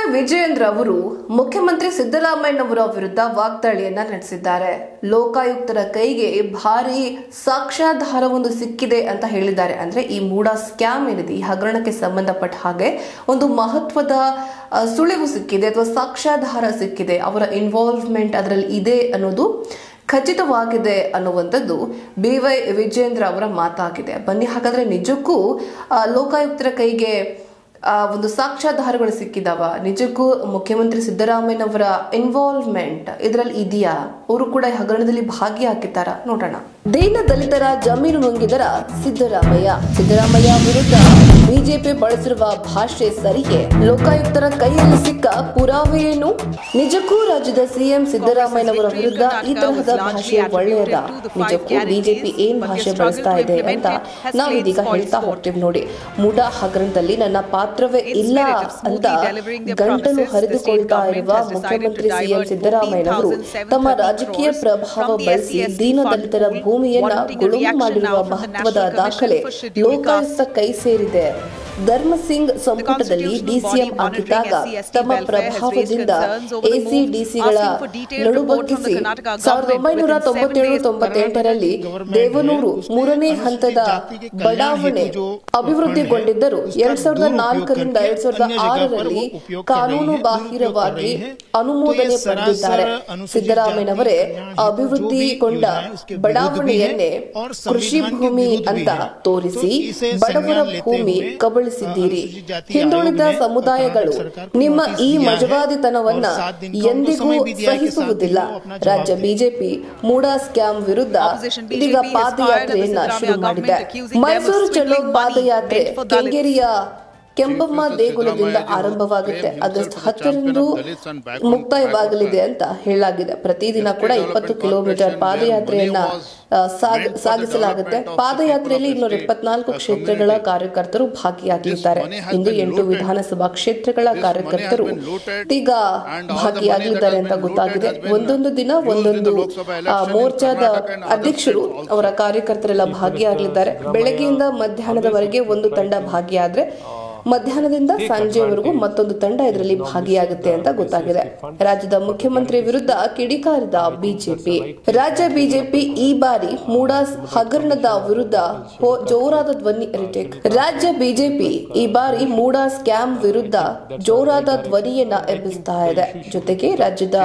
ವಿಜಯೇಂದ್ರ ಅವರು ಮುಖ್ಯಮಂತ್ರಿ ಸಿದ್ದರಾಮಯ್ಯನವರ ವಿರುದ್ಧ ವಾಗ್ದಾಳಿಯನ್ನ ನಡೆಸಿದ್ದಾರೆ ಲೋಕಾಯುಕ್ತರ ಕೈಗೆ ಭಾರಿ ಸಾಕ್ಷ್ಯಾಧಾರವೊಂದು ಸಿಕ್ಕಿದೆ ಅಂತ ಹೇಳಿದ್ದಾರೆ ಅಂದ್ರೆ ಈ ಮೂಡ ಸ್ಕ್ಯಾಮ್ ಏನಿದೆ ಈ ಹಗರಣಕ್ಕೆ ಸಂಬಂಧಪಟ್ಟ ಹಾಗೆ ಒಂದು ಮಹತ್ವದ ಆ, ಸುಳಿವು ಸಿಕ್ಕಿದೆ ಅಥವಾ ಸಾಕ್ಷ್ಯಾಧಾರ ಸಿಕ್ಕಿದೆ ಅವರ ಇನ್ವಾಲ್ವ್ಮೆಂಟ್ ಅದರಲ್ಲಿ ಇದೆ ಅನ್ನೋದು ಖಚಿತವಾಗಿದೆ ಅನ್ನುವಂಥದ್ದು ಬಿ ವೈ ವಿಜೇಂದ್ರ ಅವರ ಮಾತಾಗಿದೆ ಬನ್ನಿ ಹಾಗಾದ್ರೆ ನಿಜಕ್ಕೂ ಆ, ಲೋಕಾಯುಕ್ತರ ಕೈಗೆ ಆ, ಒಂದು ಸಾಕ್ಷ್ಯಾಧಾರಗಳು ಸಿಕ್ಕಿದಾವ ನಿಜಕ್ಕೂ ಮುಖ್ಯಮಂತ್ರಿ ಸಿದ್ದರಾಮಯ್ಯನವರ ಇನ್ವಾಲ್ವ್ಮೆಂಟ್ ಇದರಲ್ಲಿ ಇದೆಯಾ ಅವರು ಕೂಡ ಈ ಹಗರಣದಲ್ಲಿ ಭಾಗಿಯಾಗಿದ್ದಾರಾ ನೋಡೋಣ ದೀನ ದಲಿತರ ಜಮೀನು ನುಂಗಿದರ ಸಿದ್ದರಾಮಯ್ಯ ಸಿದ್ದರಾಮಯ್ಯ ವಿರುದ್ಧ ಬಿಜೆಪಿ ಬಳಸಿರುವ ಭಾಷೆ ಸರಿಯೇ ಲೋಕಾಯುಕ್ತರ ಕೈಯಲ್ಲಿ ಸಿಕ್ಕ ಪುರಾವೆ ಏನು ನಿಜಕ್ಕೂ ರಾಜ್ಯದ ಸಿಎಂ ಸಿದ್ದರಾಮಯ್ಯನವರ ವಿರುದ್ಧ ಈ ತರಹದ ಭಾಷೆ ಒಳ್ಳೆಯದ ನಿಜಕ್ಕೂ ಬಿಜೆಪಿ ಏನ್ ಭಾಷೆ ಬಳಸ್ತಾ ಇದೆ ಅಂತ ನಾವಿದೀಗ ಹೇಳ್ತಾ ಹೋಗ್ತೀವಿ ನೋಡಿ ಮುಡ ಹಗರಣದಲ್ಲಿ ನನ್ನ ಪಾತ್ರವೇ ಇಲ್ಲ ಅಂತ ಗಂಟಲು ಹರಿದುಕೊಳ್ತಾ ಇರುವ ಮುಖ್ಯಮಂತ್ರಿ ಸಿಎಂ ಸಿದ್ದರಾಮಯ್ಯನವರು ತಮ್ಮ ರಾಜಕೀಯ ಪ್ರಭಾವ ಬಳಸಿ ದೀನ ದಲಿತರ ಭೂಮಿಯನ್ನ ಗುಳುಮು ಮಾಡಿರುವ ಮಹತ್ವದ ದಾಖಲೆ ಲೋಕಾಯುಕ್ತ ಕೈ ಸೇರಿದೆ ಧರ್ಮಸಿಂಗ್ ಸಂಪುಟದಲ್ಲಿ ಡಿಸಿಎಂ ಆಗಿದ್ದಾಗ ತಮ್ಮ ಪ್ರಭಾವದಿಂದ ಎಸಿಡಿಸಿಗಳ ನಡುಬಗ್ಗಿಸಿ ಸಾವಿರದ ಒಂಬೈನೂರ ತೊಂಬತ್ತೇಳು ತೊಂಬತ್ತೆಂಟರಲ್ಲಿ ದೇವನೂರು ಮೂರನೇ ಹಂತದ ಬಡಾವಣೆ ಅಭಿವೃದ್ಧಿಗೊಂಡಿದ್ದರು ಎರಡ್ ಸಾವಿರದ ನಾಲ್ಕರಿಂದ ಎರಡ್ ಸಾವಿರದ ಆರರಲ್ಲಿ ಕಾನೂನು ಬಾಹಿರವಾಗಿ ಅನುಮೋದನೆ ಪಡೆದಿದ್ದಾರೆ ಸಿದ್ದರಾಮಯ್ಯನವರೇ ಅಭಿವೃದ್ಧಿಗೊಂಡ ಬಡಾವಣೆಯನ್ನೇ ಕೃಷಿ ಭೂಮಿ ಅಂತ ತೋರಿಸಿ ಬಡವರ ಭೂಮಿ ಕಬಳಿಸಿದ್ದೀರಿ ಹಿಂದುಳಿದ ಸಮುದಾಯಗಳು ನಿಮ್ಮ ಈ ಮಜವಾದಿತನವನ್ನ ಎಂದಿಗೂ ಸಹಿಸುವುದಿಲ್ಲ ರಾಜ್ಯ ಬಿಜೆಪಿ ಮೂಡಾ ಸ್ಕ್ಯಾಮ್ ವಿರುದ್ಧ ಇದೀಗ ಪಾದಯಾತ್ರೆಯನ್ನ ಶುರು ಮಾಡಿದೆ ಮೈಸೂರು ಚಲೋ ಪಾದಯಾತ್ರೆ ಕೆಂಗೇರಿಯ ಕೆಂಪಮ್ಮ ದೇಗುಲದಿಂದ ಆರಂಭವಾಗುತ್ತೆ ಆಗಸ್ಟ್ ಹತ್ತರಂದು ಮುಕ್ತಾಯವಾಗಲಿದೆ ಅಂತ ಹೇಳಲಾಗಿದೆ ಪ್ರತಿದಿನ ಕೂಡ ಇಪ್ಪತ್ತು ಕಿಲೋಮೀಟರ್ ಪಾದಯಾತ್ರೆಯನ್ನ ಆ, ಸಾಗ- ಸಾಗಿಸಲಾಗುತ್ತೆ ಪಾದಯಾತ್ರೆಯಲ್ಲಿ ಇನ್ನೂರ ಇಪ್ಪತ್ನಾಲ್ಕು ಕ್ಷೇತ್ರಗಳ ಕಾರ್ಯಕರ್ತರು ಭಾಗಿಯಾಗಲಿದ್ದಾರೆ ಇಂದು ಎಂಟು ವಿಧಾನಸಭಾ ಕ್ಷೇತ್ರಗಳ ಕಾರ್ಯಕರ್ತರು ಈಗ ಭಾಗಿಯಾಗಲಿದ್ದಾರೆ ಅಂತ ಗೊತ್ತಾಗಿದೆ ಒಂದೊಂದು ದಿನ ಒಂದೊಂದು ಆ, ಮೋರ್ಚಾದ ಅಧ್ಯಕ್ಷರು ಅವರ ಕಾರ್ಯಕರ್ತರೆಲ್ಲ ಭಾಗಿಯಾಗಲಿದ್ದಾರೆ ಬೆಳಗ್ಗೆಯಿಂದ ಮಧ್ಯಾಹ್ನದವರೆಗೆ ಒಂದು ತಂಡ ಭಾಗಿಯಾದ್ರೆ ಮಧ್ಯಾಹ್ನದಿಂದ ಸಂಜೆವರೆಗೂ ಮತ್ತೊಂದು ತಂಡ ಇದರಲ್ಲಿ ಭಾಗಿಯಾಗುತ್ತೆ ಅಂತ ಗೊತ್ತಾಗಿದೆ ರಾಜ್ಯದ ಮುಖ್ಯಮಂತ್ರಿ ವಿರುದ್ಧ ಕಿಡಿಕಾರಿದ ಬಿಜೆಪಿ ರಾಜ್ಯ ಬಿಜೆಪಿ ಈ ಬಾರಿ ಮೂಡಾಸ್ ಹಗರಣದ ವಿರುದ್ಧ ಹೋ- ಜೋರಾದ ಧ್ವನಿ ರಿಟೇಕ್ ರಾಜ್ಯ ಬಿಜೆಪಿ ಈ ಬಾರಿ ಮೂಡಾ ಸ್ಕ್ಯಾಮ್ ವಿರುದ್ಧ ಜೋರಾದ ಧ್ವನಿಯನ್ನ ಎಬ್ಬಿಸ್ತಾ ಇದೆ ಜೊತೆಗೆ ರಾಜ್ಯದ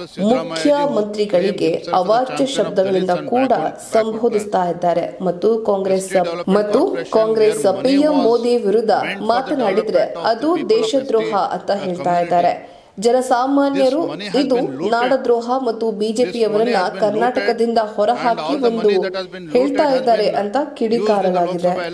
ಮುಖ್ಯಮಂತ್ರಿಗಳಿಗೆ ಅವಾಚ್ಯ ಶಬ್ದಗಳಿಂದ ಕೂಡ ಸಂಬೋಧಿಸ್ತಾ ಇದ್ದಾರೆ ಮತ್ತು ಕಾಂಗ್ರೆಸ್ ಮತ್ತು ಕಾಂಗ್ರೆಸ್ ಪಿಎಂ ಮೋದಿ ವಿರುದ್ಧ ಮಾತನಾಡಿದ್ರೆ ಅದು ದೇಶದ್ರೋಹ ಅಂತ ಹೇಳ್ತಾ ಇದ್ದಾರೆ ಜನಸಾಮಾನ್ಯರು ಇದು ನಾಡದ್ರೋಹ ಮತ್ತು ಬಿಜೆಪಿಯವರನ್ನ ಕರ್ನಾಟಕದಿಂದ ಹೊರಹಾಕಿ ಒಂದು ಹೇಳ್ತಾ ಇದ್ದಾರೆ ಅಂತ ಕಿಡಿಕಾರಲಾಗಿದೆ